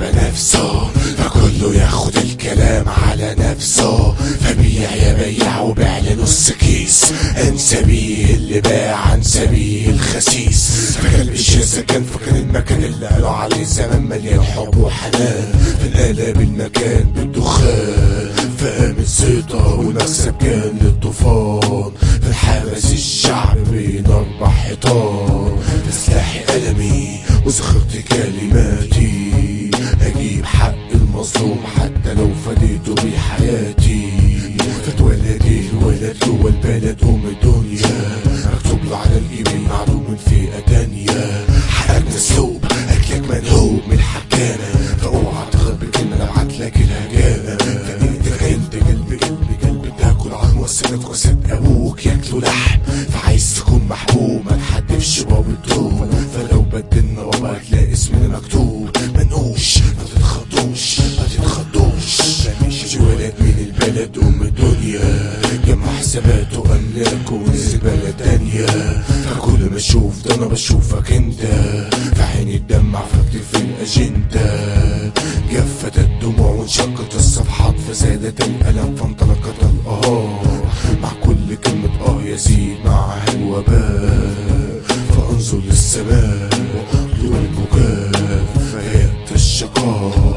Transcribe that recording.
بنفسه فكله ياخد الكلام على نفسه فبيع يا بيع وبيع لنص كيس انسى بيه اللي باع انسى بيه الخسيس فكان الشاسة كان فكان المكان اللي قالوا عليه زمان مليان حب وحنان فانقلب المكان بالدخان فقامت زيطة والمكسب كان للطوفان فانحبس الشعب بين اربع حيطان بسلاحي قلمي وزخرت كلماتي اجيب حق المظلوم حتى لو فديته بحياتي فاتولد الولد جوه البلد ام الدنيا مكتوب له على الايميل معلوم من فئه تانية حقك مسلوب اكلك منهوب من الحكامه فاوعى تغرب بكلمه انا ابعت لك الهجامه فانت انت قلبي قلبي قلبي تاكل عن وسطك وسط ابوك ياكلوا لحم فعايز تكون محبوب ما تحدفش باب الدروب فلو بدلنا بابا هتلاقي اسمنا مكتوب منقوش ما تتخضوش ما تتخضوش مش ولد من البلد ام الدنيا جمع حساباته املاكه ونزل بلد تانية فكل ما اشوف ده انا بشوفك انت فعيني الدمع فاكتب في الاجنده جفت الدموع وانشقت الصفحات فزادت الالم فانطلقت القهار مع كل كلمة اه يزيد معها الوباء فانظر للسماء طول البكاء فيأتي الشقاء